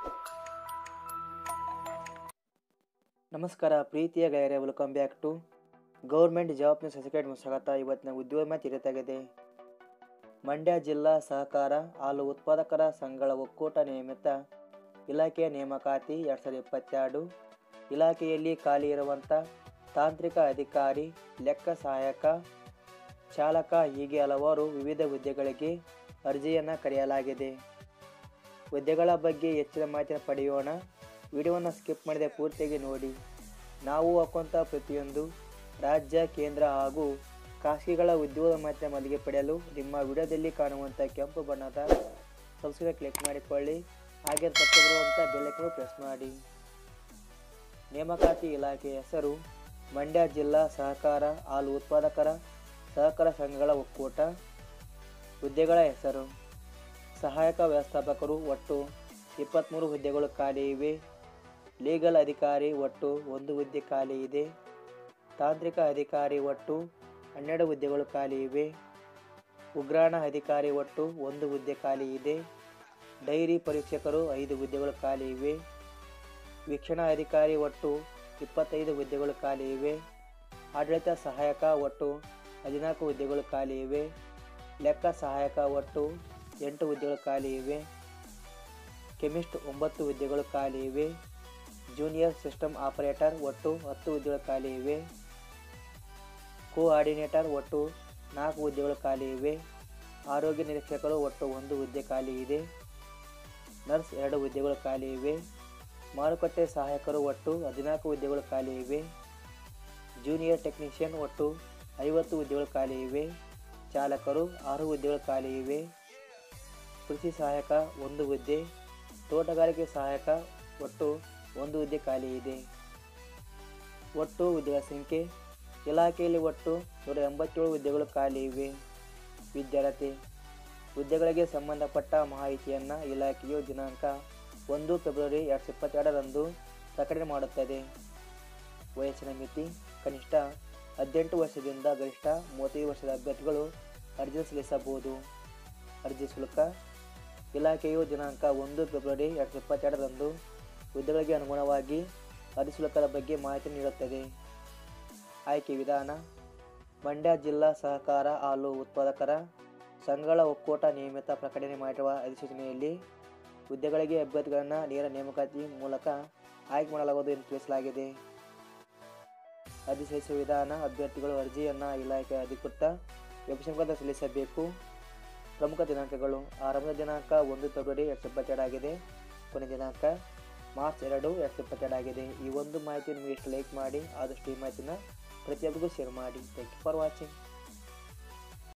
ನಮಸ್ಕಾರ ಪ್ರೀತಿಯ ಗೆಳೆಯರೆ welcome back to government job news certificate ಸ್ವಾಗತ ಇವತ್ತಿನ ಉದ್ಯೋಗ ಮಾಹಿತಿ ಇರುತ್ತಾಗಿದೆ ಮಂಡ್ಯ ಜಿಲ್ಲಾ ಸಹಕಾರ ಹಾಲು ಉತ್ಪಾದಕರ ಸಂಘಗಳ ಒಕ್ಕೂಟ ನಿಯಮಿತ ಇಲಾಖೆಯ ನೇಮಕಾತಿ ಎರಡು ಸಾವಿರದ ಇಪ್ಪತ್ತೆರಡು ಇಲಾಖೆಯಲ್ಲಿ ಖಾಲಿ ಇರುವಂಥ ತಾಂತ್ರಿಕ ಅಧಿಕಾರಿ ಲೆಕ್ಕ ಸಹಾಯಕ ಚಾಲಕ ಹೀಗೆ ಹಲವಾರು ವಿವಿಧ ಹುದ್ದೆಗಳಿಗೆ ಅರ್ಜಿಯನ್ನು ಕರೆಯಲಾಗಿದೆ ಹುದ್ದೆಗಳ ಬಗ್ಗೆ ಹೆಚ್ಚಿನ ಮಾಹಿತಿಯನ್ನು ಪಡೆಯೋಣ ವಿಡಿಯೋವನ್ನು ಸ್ಕಿಪ್ ಮಾಡದೆ ಪೂರ್ತಿಯಾಗಿ ನೋಡಿ ನಾವು ಹಾಕುವಂಥ ಪ್ರತಿಯೊಂದು ರಾಜ್ಯ ಕೇಂದ್ರ ಹಾಗೂ ಖಾಸಗಿಗಳ ಉದ್ಯೋಗ ಮಾಹಿತಿಯ ಮಲ್ಲಿಗೆ ಪಡೆಯಲು ನಿಮ್ಮ ವಿಡಿಯೋದಲ್ಲಿ ಕಾಣುವಂಥ ಕೆಂಪು ಬಣ್ಣದ ಸಬ್ಸ್ಕ್ರೈಬ್ ಕ್ಲಿಕ್ ಮಾಡಿಕೊಳ್ಳಿ ಹಾಗೆ ಪಕ್ಕ ಬರುವಂಥ ಬೆಲ್ಲಕ್ಕೂ ಪ್ರೆಸ್ ಮಾಡಿ ನೇಮಕಾತಿ ಇಲಾಖೆಯ ಹೆಸರು ಮಂಡ್ಯ ಜಿಲ್ಲಾ ಸಹಕಾರ ಹಾಲು ಉತ್ಪಾದಕರ ಸಹಕಾರ ಸಂಘಗಳ ಒಕ್ಕೂಟ ಹುದ್ದೆಗಳ ಹೆಸರು ಸಹಾಯಕ ವ್ಯವಸ್ಥಾಪಕರು ಒಟ್ಟು ಇಪ್ಪತ್ತ್ಮೂರು ಹುದ್ದೆಗಳು ಖಾಲಿ ಇವೆ ಲೀಗಲ್ ಅಧಿಕಾರಿ ಒಟ್ಟು ಒಂದು ಹುದ್ದೆ ಖಾಲಿ ಇದೆ ತಾಂತ್ರಿಕ ಅಧಿಕಾರಿ ಒಟ್ಟು ಹನ್ನೆರಡು ಹುದ್ದೆಗಳು ಖಾಲಿ ಇವೆ ಉಗ್ರಾಣ ಅಧಿಕಾರಿ ಒಟ್ಟು ಒಂದು ಹುದ್ದೆ ಖಾಲಿ ಇದೆ ಡೈರಿ ಪರೀಕ್ಷಕರು ಐದು ಹುದ್ದೆಗಳು ಖಾಲಿ ಇವೆ ವೀಕ್ಷಣಾ ಅಧಿಕಾರಿ ಒಟ್ಟು ಇಪ್ಪತ್ತೈದು ಹುದ್ದೆಗಳು ಖಾಲಿ ಇವೆ ಆಡಳಿತ ಸಹಾಯಕ ಒಟ್ಟು ಹದಿನಾಲ್ಕು ಹುದ್ದೆಗಳು ಖಾಲಿ ಇವೆ ಲೆಕ್ಕ ಸಹಾಯಕ ಒಟ್ಟು ಎಂಟು ಹುದ್ದೆಗಳು ಖಾಲಿ ಇವೆ ಕೆಮಿಸ್ಟ್ ಒಂಬತ್ತು ಹುದ್ದೆಗಳು ಖಾಲಿ ಇವೆ ಜೂನಿಯರ್ ಸಿಸ್ಟಮ್ ಆಪರೇಟರ್ ಒಟ್ಟು ಹತ್ತು ಹುದ್ದೆಗಳು ಖಾಲಿ ಇವೆ ಕೋಆರ್ಡಿನೇಟರ್ ಒಟ್ಟು ನಾಲ್ಕು ಹುದ್ದೆಗಳು ಖಾಲಿ ಇವೆ ಆರೋಗ್ಯ ನಿರೀಕ್ಷಕರು ಒಟ್ಟು ಒಂದು ಹುದ್ದೆ ಖಾಲಿ ಇದೆ ನರ್ಸ್ ಎರಡು ಹುದ್ದೆಗಳು ಖಾಲಿ ಇವೆ ಮಾರುಕಟ್ಟೆ ಸಹಾಯಕರು ಒಟ್ಟು ಹದಿನಾಲ್ಕು ಹುದ್ದೆಗಳು ಖಾಲಿ ಇವೆ ಜೂನಿಯರ್ ಟೆಕ್ನಿಷಿಯನ್ ಒಟ್ಟು ಐವತ್ತು ಹುದ್ದೆಗಳು ಖಾಲಿ ಇವೆ ಚಾಲಕರು ಆರು ಹುದ್ದೆಗಳು ಖಾಲಿ ಇವೆ ಕೃಷಿ ಸಹಾಯಕ ಒಂದು ಹುದ್ದೆ ತೋಟಗಾರಿಕೆ ಸಹಾಯಕ ಒಟ್ಟು ಒಂದು ಹುದ್ದೆ ಖಾಲಿ ಇದೆ ಒಟ್ಟು ಹುದ್ದೆಗಳ ಸಂಖ್ಯೆ ಇಲಾಖೆಯಲ್ಲಿ ಒಟ್ಟು ನೂರ ಎಂಬತ್ತೇಳು ಹುದ್ದೆಗಳು ಖಾಲಿ ಇವೆ ವಿದ್ಯಾರ್ಥಿ ಹುದ್ದೆಗಳಿಗೆ ಸಂಬಂಧಪಟ್ಟ ಮಾಹಿತಿಯನ್ನು ಇಲಾಖೆಯು ದಿನಾಂಕ ಒಂದು ಫೆಬ್ರವರಿ ಎರಡು ಸಾವಿರದ ಇಪ್ಪತ್ತೆರಡರಂದು ಪ್ರಕಟಣೆ ಮಾಡುತ್ತದೆ ವಯಸ್ಸಿನ ಮಿತಿ ಕನಿಷ್ಠ ಹದಿನೆಂಟು ವರ್ಷದಿಂದ ಗರಿಷ್ಠ ಮೂವತ್ತೈದು ವರ್ಷದ ಅಭ್ಯರ್ಥಿಗಳು ಅರ್ಜಿ ಸಲ್ಲಿಸಬಹುದು ಅರ್ಜಿ ಶುಲ್ಕ ಇಲಾಖೆಯು ದಿನಾಂಕ ಒಂದು ಫೆಬ್ರವರಿ ಎರಡು ಸಾವಿರದ ಇಪ್ಪತ್ತೆರಡರಂದು ಹುದ್ದೆಗಳಿಗೆ ಅನುಗುಣವಾಗಿ ಅರ್ಜಿ ಶುಲ್ಕದ ಬಗ್ಗೆ ಮಾಹಿತಿ ನೀಡುತ್ತದೆ ಆಯ್ಕೆ ವಿಧಾನ ಮಂಡ್ಯ ಜಿಲ್ಲಾ ಸಹಕಾರ ಹಾಲು ಉತ್ಪಾದಕರ ಸಂಘಗಳ ಒಕ್ಕೂಟ ನಿಯಮಿತ ಪ್ರಕಟಣೆ ಮಾಡಿರುವ ಅಧಿಸೂಚನೆಯಲ್ಲಿ ಹುದ್ದೆಗಳಿಗೆ ಅಭ್ಯರ್ಥಿಗಳನ್ನು ನೇರ ನೇಮಕಾತಿ ಮೂಲಕ ಆಯ್ಕೆ ಮಾಡಲಾಗುವುದು ಎಂದು ತಿಳಿಸಲಾಗಿದೆ ಅರ್ಜಿ ಸಲ್ಲಿಸುವ ವಿಧಾನ ಅಭ್ಯರ್ಥಿಗಳು ಅರ್ಜಿಯನ್ನು ಇಲಾಖೆಯ ಅಧಿಕೃತ ವೆಬ್ಸೈಟ್ ಮೂಲಕ ಸಲ್ಲಿಸಬೇಕು ಪ್ರಮುಖ ದಿನಾಂಕಗಳು ಆರಂಭದ ದಿನಾಂಕ ಒಂದು ಫೆಬ್ರವರಿ ಎರಡು ಸಾವಿರದ ಇಪ್ಪತ್ತೆರಡು ಆಗಿದೆ ಕೊನೆಯ ದಿನಾಂಕ ಮಾರ್ಚ್ ಎರಡು ಎರಡು ಸಾವಿರದ ಇಪ್ಪತ್ತೆರಡು ಆಗಿದೆ ಈ ಒಂದು ಮಾಹಿತಿ ನಿಮಗೆ ಇಷ್ಟು ಲೈಕ್ ಮಾಡಿ ಆದಷ್ಟು ಈ ಮಾಹಿತಿನ ಪ್ರತಿಯೊಬ್ಬರಿಗೂ ಶೇರ್ ಮಾಡಿ ಥ್ಯಾಂಕ್ ಯು ಫಾರ್ ವಾಚಿಂಗ್